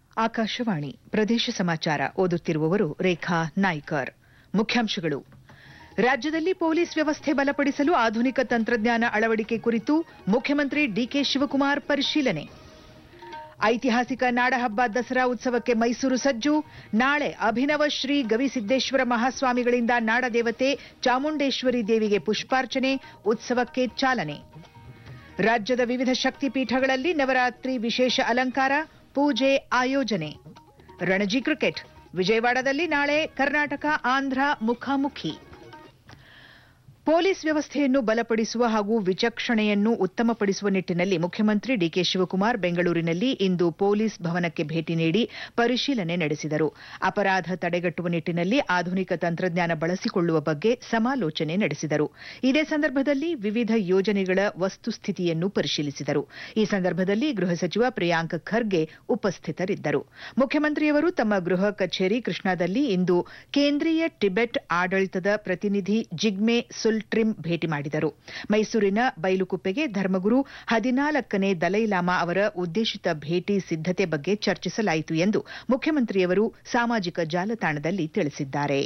ಆಕಾಶವಾಣಿ ಪ್ರದೇಶ ಸಮಾಚಾರ ಓದುತ್ತಿರುವವರು ರೇಖಾ ನಾಯ್ಕರ್ ಮುಖ್ಯಾಂಶಗಳು ರಾಜ್ಯದಲ್ಲಿ ಪೊಲೀಸ್ ವ್ಯವಸ್ಥೆ ಬಲಪಡಿಸಲು ಆಧುನಿಕ ತಂತ್ರಜ್ಞಾನ ಅಳವಡಿಕೆ ಕುರಿತು ಮುಖ್ಯಮಂತ್ರಿ ಡಿಕೆ ಶಿವಕುಮಾರ್ ಪರಿಶೀಲನೆ ಐತಿಹಾಸಿಕ ನಾಡಹಬ್ಬ ದಸರಾ ಉತ್ಸವಕ್ಕೆ ಮೈಸೂರು ಸಜ್ಜು ನಾಳೆ ಅಭಿನವ ಶ್ರೀ ಗವಿಸಿದ್ದೇಶ್ವರ ಮಹಾಸ್ವಾಮಿಗಳಿಂದ ನಾಡದೇವತೆ ಚಾಮುಂಡೇಶ್ವರಿ ದೇವಿಗೆ ಪುಷ್ಪಾರ್ಚನೆ ಉತ್ಸವಕ್ಕೆ ಚಾಲನೆ ರಾಜ್ಯದ ವಿವಿಧ ಶಕ್ತಿಪೀಠಗಳಲ್ಲಿ ನವರಾತ್ರಿ ವಿಶೇಷ ಅಲಂಕಾರ ಪೂಜೆ ಆಯೋಜನೆ ರಣಜಿ ಕ್ರಿಕೆಟ್ ವಿಜಯವಾಡದಲ್ಲಿ ನಾಳೆ ಕರ್ನಾಟಕ ಆಂಧ್ರ ಮುಖಾಮುಖಿ ಪೊಲೀಸ್ ವ್ಯವಸ್ಥೆಯನ್ನು ಬಲಪಡಿಸುವ ಹಾಗೂ ವಿಚಕ್ಷಣೆಯನ್ನು ಉತ್ತಮಪಡಿಸುವ ನಿಟ್ಟಿನಲ್ಲಿ ಮುಖ್ಯಮಂತ್ರಿ ಡಿಕೆ ಶಿವಕುಮಾರ್ ಬೆಂಗಳೂರಿನಲ್ಲಿ ಇಂದು ಪೊಲೀಸ್ ಭವನಕ್ಕೆ ಭೇಟಿ ನೀಡಿ ಪರಿಶೀಲನೆ ನಡೆಸಿದರು ಅಪರಾಧ ತಡೆಗಟ್ಟುವ ನಿಟ್ಟಿನಲ್ಲಿ ಆಧುನಿಕ ತಂತ್ರಜ್ಞಾನ ಬಳಸಿಕೊಳ್ಳುವ ಬಗ್ಗೆ ಸಮಾಲೋಚನೆ ನಡೆಸಿದರು ಇದೇ ಸಂದರ್ಭದಲ್ಲಿ ವಿವಿಧ ಯೋಜನೆಗಳ ವಸ್ತುಸ್ಥಿತಿಯನ್ನು ಪರಿಶೀಲಿಸಿದರು ಈ ಸಂದರ್ಭದಲ್ಲಿ ಗೃಹ ಸಚಿವ ಪ್ರಿಯಾಂಕ್ ಖರ್ಗೆ ಉಪಸ್ಥಿತರಿದ್ದರು ಮುಖ್ಯಮಂತ್ರಿಯವರು ತಮ್ಮ ಗೃಹ ಕಚೇರಿ ಕೃಷ್ಣಾದಲ್ಲಿ ಇಂದು ಕೇಂದ್ರೀಯ ಟಿಬೆಟ್ ಆಡಳಿತದ ಪ್ರತಿನಿಧಿ ಜಿಗ್ಮೆ ಸುಲ್ಟ್ರಿಮ್ ಭೇಟಿ ಮಾಡಿದರು ಮೈಸೂರಿನ ಬೈಲುಕುಪ್ಪೆಗೆ ಧರ್ಮಗುರು ಹದಿನಾಲ್ಕನೇ ದಲೈಲಾಮಾ ಅವರ ಉದ್ದೇಶಿತ ಭೇಟಿ ಸಿದ್ದತೆ ಬಗ್ಗೆ ಚರ್ಚಿಸಲಾಯಿತು ಎಂದು ಮುಖ್ಯಮಂತ್ರಿಯವರು ಸಾಮಾಜಿಕ ಜಾಲತಾಣದಲ್ಲಿ ತಿಳಿಸಿದ್ದಾರೆ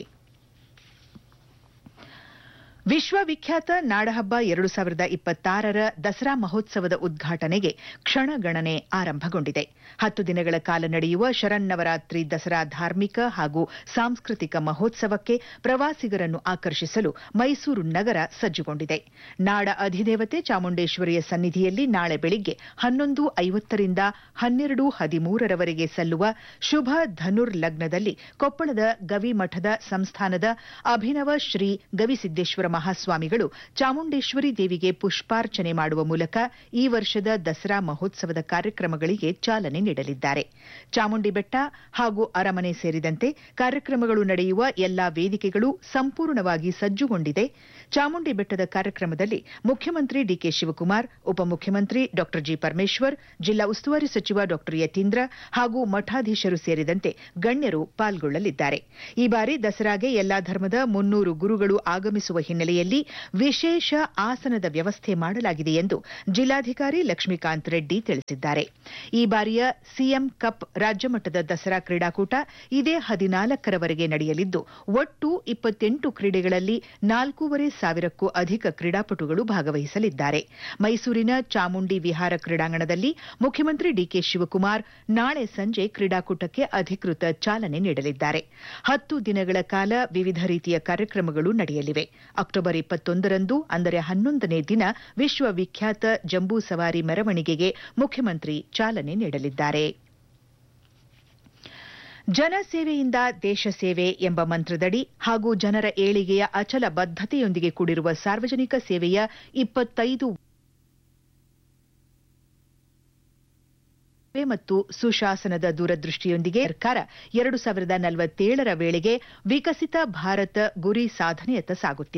ವಿಶ್ವವಿಖ್ಯಾತ ನಾಡಹಬ್ಬ ಎರಡು ಸಾವಿರದ ಇಪ್ಪತ್ತಾರರ ದಸರಾ ಮಹೋತ್ಸವದ ಉದ್ಘಾಟನೆಗೆ ಕ್ಷಣಗಣನೆ ಆರಂಭಗೊಂಡಿದೆ ಹತ್ತು ದಿನಗಳ ಕಾಲ ನಡೆಯುವ ಶರನ್ನವರಾತ್ರಿ ದಸರಾ ಧಾರ್ಮಿಕ ಹಾಗೂ ಸಾಂಸ್ಕೃತಿಕ ಮಹೋತ್ಸವಕ್ಕೆ ಪ್ರವಾಸಿಗರನ್ನು ಆಕರ್ಷಿಸಲು ಮೈಸೂರು ನಗರ ಸಜ್ಜುಗೊಂಡಿದೆ ನಾಡ ಅಧಿದೇವತೆ ಚಾಮುಂಡೇಶ್ವರಿಯ ಸನ್ನಿಧಿಯಲ್ಲಿ ನಾಳೆ ಬೆಳಿಗ್ಗೆ ಹನ್ನೊಂದು ಐವತ್ತರಿಂದ ಹನ್ನೆರಡು ಹದಿಮೂರರವರೆಗೆ ಸಲ್ಲುವ ಶುಭ ಧನುರ್ ಲಗ್ನದಲ್ಲಿ ಕೊಪ್ಪಳದ ಗವಿಮಠದ ಸಂಸ್ಥಾನದ ಅಭಿನವ ಶ್ರೀ ಗವಿಸಿದ್ದೇಶ್ವರ ಮಹಾಸ್ವಾಮಿಗಳು ಚಾಮುಂಡೇಶ್ವರಿ ದೇವಿಗೆ ಪುಷ್ಪಾರ್ಚನೆ ಮಾಡುವ ಮೂಲಕ ಈ ವರ್ಷದ ದಸರಾ ಮಹೋತ್ಸವದ ಕಾರ್ಯಕ್ರಮಗಳಿಗೆ ಚಾಲನೆ ನೀಡಲಿದ್ದಾರೆ ಚಾಮುಂಡಿ ಬೆಟ್ಟ ಹಾಗೂ ಅರಮನೆ ಸೇರಿದಂತೆ ಕಾರ್ಯಕ್ರಮಗಳು ನಡೆಯುವ ಎಲ್ಲಾ ವೇದಿಕೆಗಳು ಸಂಪೂರ್ಣವಾಗಿ ಸಜ್ಜುಗೊಂಡಿದೆ ಚಾಮುಂಡಿ ಬೆಟ್ಟದ ಕಾರ್ಯಕ್ರಮದಲ್ಲಿ ಮುಖ್ಯಮಂತ್ರಿ ಡಿಕೆ ಶಿವಕುಮಾರ್ ಉಪಮುಖ್ಯಮಂತ್ರಿ ಡಾ ಜಿ ಪರಮೇಶ್ವರ್ ಜಿಲ್ಲಾ ಉಸ್ತುವಾರಿ ಸಚಿವ ಡಾ ಯತೀಂದ್ರ ಹಾಗೂ ಮಠಾಧೀಶರು ಸೇರಿದಂತೆ ಗಣ್ಯರು ಪಾಲ್ಗೊಳ್ಳಲಿದ್ದಾರೆ ಈ ಬಾರಿ ದಸರಾಗೆ ಎಲ್ಲಾ ಧರ್ಮದ ಮುನ್ನೂರು ಗುರುಗಳು ಆಗಮಿಸುವ ಹಿನ್ನೆಲೆಯಲ್ಲಿ ವಿಶೇಷ ಆಸನದ ವ್ಯವಸ್ಥೆ ಮಾಡಲಾಗಿದೆ ಎಂದು ಜಿಲ್ಲಾಧಿಕಾರಿ ಲಕ್ಷ್ಮೀಕಾಂತ್ ರೆಡ್ಡಿ ತಿಳಿಸಿದ್ದಾರೆ ಈ ಬಾರಿಯ ಸಿಎಂ ಕಪ್ ರಾಜ್ಯಮಟ್ಟದ ದಸರಾ ಕ್ರೀಡಾಕೂಟ ಇದೇ ಹದಿನಾಲ್ಕರವರೆಗೆ ನಡೆಯಲಿದ್ದು ಒಟ್ಟು ಇಪ್ಪತ್ತೆಂಟು ಕ್ರೀಡೆಗಳಲ್ಲಿ ನಾಲ್ಕೂವರೆ ಸಾವಿರಕ್ಕೂ ಅಧಿಕ ಕ್ರೀಡಾಪಟುಗಳು ಭಾಗವಹಿಸಲಿದ್ದಾರೆ ಮೈಸೂರಿನ ಚಾಮುಂಡಿ ವಿಹಾರ ಕ್ರೀಡಾಂಗಣದಲ್ಲಿ ಮುಖ್ಯಮಂತ್ರಿ ಡಿಕೆ ಶಿವಕುಮಾರ್ ನಾಳೆ ಸಂಜೆ ಕ್ರೀಡಾಕೂಟಕ್ಕೆ ಅಧಿಕೃತ ಚಾಲನೆ ನೀಡಲಿದ್ದಾರೆ ಹತ್ತು ದಿನಗಳ ಕಾಲ ವಿವಿಧ ರೀತಿಯ ಕಾರ್ಯಕ್ರಮಗಳು ನಡೆಯಲಿವೆ ಅಕ್ಟೋಬರ್ ಇಪ್ಪತ್ತೊಂದರಂದು ಅಂದರೆ ಹನ್ನೊಂದನೇ ದಿನ ವಿಶ್ವವಿಖ್ಯಾತ ಜಂಬೂ ಸವಾರಿ ಮೆರವಣಿಗೆಗೆ ಮುಖ್ಯಮಂತ್ರಿ ಚಾಲನೆ ನೀಡಲಿದ್ದಾರೆ ಜನಸೇವೆಯಿಂದ ದೇಶ ಸೇವೆ ಎಂಬ ಮಂತ್ರದಡಿ ಹಾಗೂ ಜನರ ಏಳಿಗೆಯ ಅಚಲ ಬದ್ದತೆಯೊಂದಿಗೆ ಕೂಡಿರುವ ಸಾರ್ವಜನಿಕ ಸೇವೆಯ ಇಪ್ಪತ್ತೈದು ಮತ್ತು ಸುಶಾಸನದ ದೂರದೃಷ್ಟಿಯೊಂದಿಗೆ ಸರ್ಕಾರ ಎರಡು ಸಾವಿರದ ನಲವತ್ತೇಳರ ವೇಳೆಗೆ ವಿಕಸಿತ ಭಾರತ ಗುರಿ ಸಾಧನೆಯತ್ತ ಸಾಗುತ್ತಿದೆ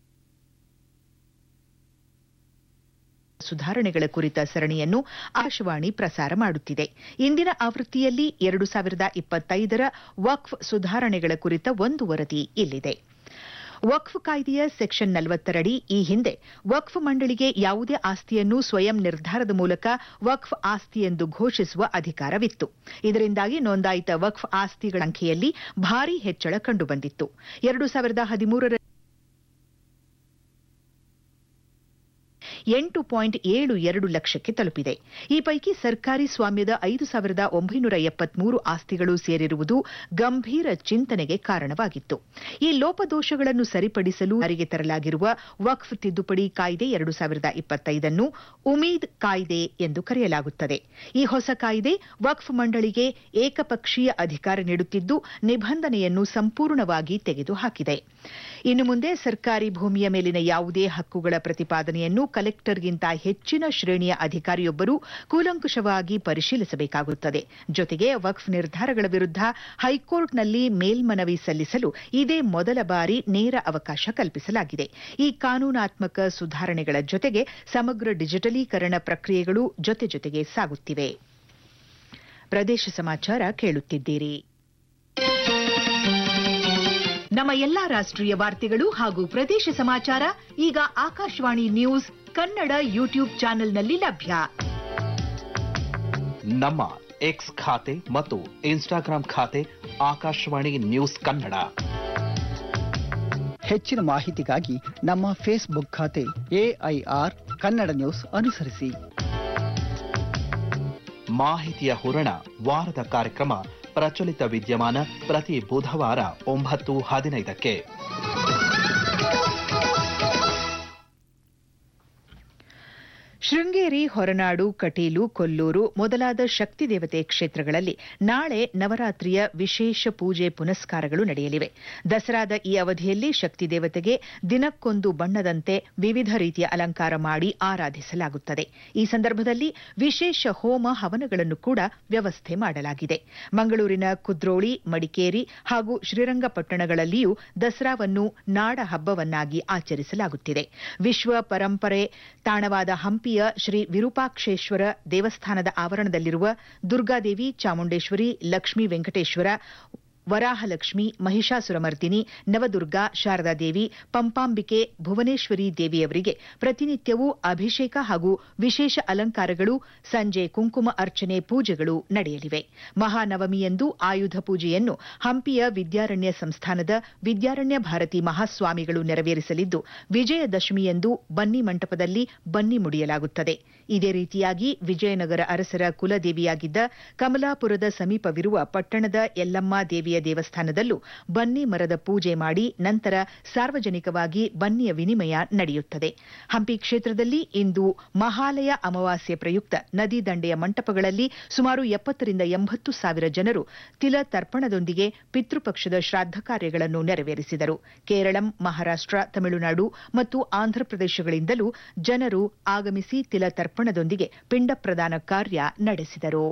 ಸುಧಾರಣೆಗಳ ಕುರಿತ ಸರಣಿಯನ್ನು ಆಕಾಶವಾಣಿ ಪ್ರಸಾರ ಮಾಡುತ್ತಿದೆ ಇಂದಿನ ಆವೃತ್ತಿಯಲ್ಲಿ ಎರಡು ಸಾವಿರದ ಇಪ್ಪತ್ತೈದರ ವಕ್ಫ್ ಸುಧಾರಣೆಗಳ ಕುರಿತ ಒಂದು ವರದಿ ಇಲ್ಲಿದೆ ವಕ್ಫ್ ಕಾಯ್ದೆಯ ಸೆಕ್ಷನ್ ನಲವತ್ತರಡಿ ಈ ಹಿಂದೆ ವಕ್ಫ್ ಮಂಡಳಿಗೆ ಯಾವುದೇ ಆಸ್ತಿಯನ್ನು ಸ್ವಯಂ ನಿರ್ಧಾರದ ಮೂಲಕ ವಕ್ಫ್ ಆಸ್ತಿ ಎಂದು ಘೋಷಿಸುವ ಅಧಿಕಾರವಿತ್ತು ಇದರಿಂದಾಗಿ ನೋಂದಾಯಿತ ವಕ್ಫ್ ಆಸ್ತಿಗಳ ಸಂಖ್ಯೆಯಲ್ಲಿ ಭಾರೀ ಹೆಚ್ಚಳ ಕಂಡುಬಂದಿತ್ತು ಎರಡು ಸಾವಿರದ ಹದಿಮೂರರ ಎಂಟು ಪಾಯಿಂಟ್ ಏಳು ಎರಡು ಲಕ್ಷಕ್ಕೆ ತಲುಪಿದೆ ಈ ಪೈಕಿ ಸರ್ಕಾರಿ ಸ್ವಾಮ್ಯದ ಐದು ಸಾವಿರದ ಒಂಬೈನೂರ ಎಪ್ಪತ್ಮೂರು ಆಸ್ತಿಗಳು ಸೇರಿರುವುದು ಗಂಭೀರ ಚಿಂತನೆಗೆ ಕಾರಣವಾಗಿತ್ತು ಈ ಲೋಪದೋಷಗಳನ್ನು ಸರಿಪಡಿಸಲು ಜಾರಿಗೆ ತರಲಾಗಿರುವ ವಕ್ಫ್ ತಿದ್ದುಪಡಿ ಕಾಯ್ದೆ ಎರಡು ಸಾವಿರದ ಇಪ್ಪತ್ತೈದನ್ನು ಉಮೀದ್ ಕಾಯ್ದೆ ಎಂದು ಕರೆಯಲಾಗುತ್ತದೆ ಈ ಹೊಸ ಕಾಯ್ದೆ ವಕ್ಫ್ ಮಂಡಳಿಗೆ ಏಕಪಕ್ಷೀಯ ಅಧಿಕಾರ ನೀಡುತ್ತಿದ್ದು ನಿಬಂಧನೆಯನ್ನು ಸಂಪೂರ್ಣವಾಗಿ ತೆಗೆದುಹಾಕಿದೆ ಇನ್ನು ಮುಂದೆ ಸರ್ಕಾರಿ ಭೂಮಿಯ ಮೇಲಿನ ಯಾವುದೇ ಹಕ್ಕುಗಳ ಪ್ರತಿಪಾದನೆಯನ್ನು ಕಲೆಕ್ಟರ್ಗಿಂತ ಹೆಚ್ಚಿನ ಶ್ರೇಣಿಯ ಅಧಿಕಾರಿಯೊಬ್ಬರು ಕೂಲಂಕುಷವಾಗಿ ಪರಿಶೀಲಿಸಬೇಕಾಗುತ್ತದೆ ಜೊತೆಗೆ ವಕ್ಫ್ ನಿರ್ಧಾರಗಳ ವಿರುದ್ಧ ಹೈಕೋರ್ಟ್ನಲ್ಲಿ ಮೇಲ್ಮನವಿ ಸಲ್ಲಿಸಲು ಇದೇ ಮೊದಲ ಬಾರಿ ನೇರ ಅವಕಾಶ ಕಲ್ಪಿಸಲಾಗಿದೆ ಈ ಕಾನೂನಾತ್ಮಕ ಸುಧಾರಣೆಗಳ ಜೊತೆಗೆ ಸಮಗ್ರ ಡಿಜಿಟಲೀಕರಣ ಪ್ರಕ್ರಿಯೆಗಳು ಜೊತೆ ಜೊತೆಗೆ ಸಾಗುತ್ತಿವೆ ಪ್ರದೇಶ ಸಮಾಚಾರ ಕೇಳುತ್ತಿದ್ದೀರಿ ನಮ್ಮ ಎಲ್ಲಾ ರಾಷ್ಟ್ರೀಯ ವಾರ್ತೆಗಳು ಹಾಗೂ ಪ್ರದೇಶ ಸಮಾಚಾರ ಈಗ ಆಕಾಶವಾಣಿ ನ್ಯೂಸ್ ಕನ್ನಡ ಯೂಟ್ಯೂಬ್ ಚಾನೆಲ್ನಲ್ಲಿ ಲಭ್ಯ ನಮ್ಮ ಎಕ್ಸ್ ಖಾತೆ ಮತ್ತು ಇನ್ಸ್ಟಾಗ್ರಾಂ ಖಾತೆ ಆಕಾಶವಾಣಿ ನ್ಯೂಸ್ ಕನ್ನಡ ಹೆಚ್ಚಿನ ಮಾಹಿತಿಗಾಗಿ ನಮ್ಮ ಫೇಸ್ಬುಕ್ ಖಾತೆ ಎಐಆರ್ ಕನ್ನಡ ನ್ಯೂಸ್ ಅನುಸರಿಸಿ ಮಾಹಿತಿಯ ಹೂರಣ ವಾರದ ಕಾರ್ಯಕ್ರಮ ಪ್ರಚಲಿತ ವಿದ್ಯಮಾನ ಪ್ರತಿ ಬುಧವಾರ ಒಂಬತ್ತು ಹದಿನೈದಕ್ಕೆ ಶೃಂಗೇರಿ ಹೊರನಾಡು ಕಟೀಲು ಕೊಲ್ಲೂರು ಮೊದಲಾದ ಶಕ್ತಿ ದೇವತೆ ಕ್ಷೇತ್ರಗಳಲ್ಲಿ ನಾಳೆ ನವರಾತ್ರಿಯ ವಿಶೇಷ ಪೂಜೆ ಪುನಸ್ಕಾರಗಳು ನಡೆಯಲಿವೆ ದಸರಾದ ಈ ಅವಧಿಯಲ್ಲಿ ಶಕ್ತಿ ದೇವತೆಗೆ ದಿನಕ್ಕೊಂದು ಬಣ್ಣದಂತೆ ವಿವಿಧ ರೀತಿಯ ಅಲಂಕಾರ ಮಾಡಿ ಆರಾಧಿಸಲಾಗುತ್ತದೆ ಈ ಸಂದರ್ಭದಲ್ಲಿ ವಿಶೇಷ ಹೋಮ ಹವನಗಳನ್ನು ಕೂಡ ವ್ಯವಸ್ಥೆ ಮಾಡಲಾಗಿದೆ ಮಂಗಳೂರಿನ ಕುದ್ರೋಳಿ ಮಡಿಕೇರಿ ಹಾಗೂ ಶ್ರೀರಂಗಪಟ್ಟಣಗಳಲ್ಲಿಯೂ ದಸರಾವನ್ನು ನಾಡ ಹಬ್ಬವನ್ನಾಗಿ ಆಚರಿಸಲಾಗುತ್ತಿದೆ ವಿಶ್ವ ಪರಂಪರೆ ತಾಣವಾದ ಹಂಪಿಯ ಶ್ರೀ ವಿರೂಪಾಕ್ಷೇಶ್ವರ ದೇವಸ್ಥಾನದ ಆವರಣದಲ್ಲಿರುವ ದುರ್ಗಾದೇವಿ ಚಾಮುಂಡೇಶ್ವರಿ ಲಕ್ಷ್ಮೀ ವೆಂಕಟೇಶ್ವರ ವರಾಹಲಕ್ಷ್ಮಿ ಮಹಿಷಾಸುರಮರ್ದಿನಿ ನವದುರ್ಗಾ ಶಾರದಾದೇವಿ ಪಂಪಾಂಬಿಕೆ ಭುವನೇಶ್ವರಿ ದೇವಿಯವರಿಗೆ ಪ್ರತಿನಿತ್ಯವೂ ಅಭಿಷೇಕ ಹಾಗೂ ವಿಶೇಷ ಅಲಂಕಾರಗಳು ಸಂಜೆ ಕುಂಕುಮ ಅರ್ಚನೆ ಪೂಜೆಗಳು ನಡೆಯಲಿವೆ ಮಹಾನವಮಿಯಂದು ಆಯುಧ ಪೂಜೆಯನ್ನು ಹಂಪಿಯ ವಿದ್ಯಾರಣ್ಯ ಸಂಸ್ಥಾನದ ವಿದ್ಯಾರಣ್ಯ ಭಾರತಿ ಮಹಾಸ್ವಾಮಿಗಳು ನೆರವೇರಿಸಲಿದ್ದು ವಿಜಯದಶಮಿಯಂದು ಬನ್ನಿ ಮಂಟಪದಲ್ಲಿ ಬನ್ನಿ ಮುಡಿಯಲಾಗುತ್ತದೆ ಇದೇ ರೀತಿಯಾಗಿ ವಿಜಯನಗರ ಅರಸರ ಕುಲದೇವಿಯಾಗಿದ್ದ ಕಮಲಾಪುರದ ಸಮೀಪವಿರುವ ಪಟ್ಟಣದ ಯಲ್ಲಮ್ಮ ದೇವಿಯ ದೇವಸ್ಥಾನದಲ್ಲೂ ಬನ್ನಿ ಮರದ ಪೂಜೆ ಮಾಡಿ ನಂತರ ಸಾರ್ವಜನಿಕವಾಗಿ ಬನ್ನಿಯ ವಿನಿಮಯ ನಡೆಯುತ್ತದೆ ಹಂಪಿ ಕ್ಷೇತ್ರದಲ್ಲಿ ಇಂದು ಮಹಾಲಯ ಅಮಾವಾಸ್ಯೆ ಪ್ರಯುಕ್ತ ನದಿ ದಂಡೆಯ ಮಂಟಪಗಳಲ್ಲಿ ಸುಮಾರು ಎಪ್ಪತ್ತರಿಂದ ಎಂಬತ್ತು ಸಾವಿರ ಜನರು ತಿಲ ತರ್ಪಣದೊಂದಿಗೆ ಪಿತೃಪಕ್ಷದ ಶ್ರಾದ್ದ ಕಾರ್ಯಗಳನ್ನು ನೆರವೇರಿಸಿದರು ಕೇರಳಂ ಮಹಾರಾಷ್ಟ್ರ ತಮಿಳುನಾಡು ಮತ್ತು ಆಂಧ್ರಪ್ರದೇಶಗಳಿಂದಲೂ ಜನರು ಆಗಮಿಸಿ ತಿಲ ತರ್ಪಣದೊಂದಿಗೆ ಪಿಂಡ ಪ್ರದಾನ ಕಾರ್ಯ ನಡೆಸಿದರು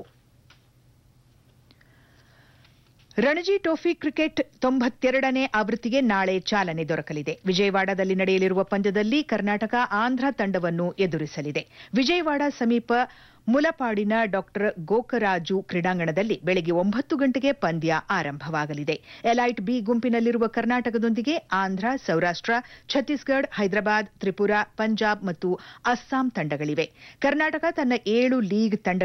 ರಣಜಿ ಟ್ರೋಫಿ ಕ್ರಿಕೆಟ್ ತೊಂಬತ್ತೆರಡನೇ ಆವೃತ್ತಿಗೆ ನಾಳೆ ಚಾಲನೆ ದೊರಕಲಿದೆ ವಿಜಯವಾಡದಲ್ಲಿ ನಡೆಯಲಿರುವ ಪಂದ್ಯದಲ್ಲಿ ಕರ್ನಾಟಕ ಆಂಧ್ರ ತಂಡವನ್ನು ಎದುರಿಸಲಿದೆ ವಿಜಯವಾಡ ಸಮೀಪ ಮುಲಪಾಡಿನ ಡಾಕ್ಟರ್ ಗೋಕರಾಜು ಕ್ರೀಡಾಂಗಣದಲ್ಲಿ ಬೆಳಗ್ಗೆ ಒಂಬತ್ತು ಗಂಟೆಗೆ ಪಂದ್ಯ ಆರಂಭವಾಗಲಿದೆ ಎಲೈಟ್ ಬಿ ಗುಂಪಿನಲ್ಲಿರುವ ಕರ್ನಾಟಕದೊಂದಿಗೆ ಆಂಧ್ರ ಸೌರಾಷ್ಟ್ರ ಛತ್ತೀಸ್ಗಢ ಹೈದರಾಬಾದ್ ತ್ರಿಪುರಾ ಪಂಜಾಬ್ ಮತ್ತು ಅಸ್ಸಾಂ ತಂಡಗಳಿವೆ ಕರ್ನಾಟಕ ತನ್ನ ಏಳು ಲೀಗ್ ತಂಡ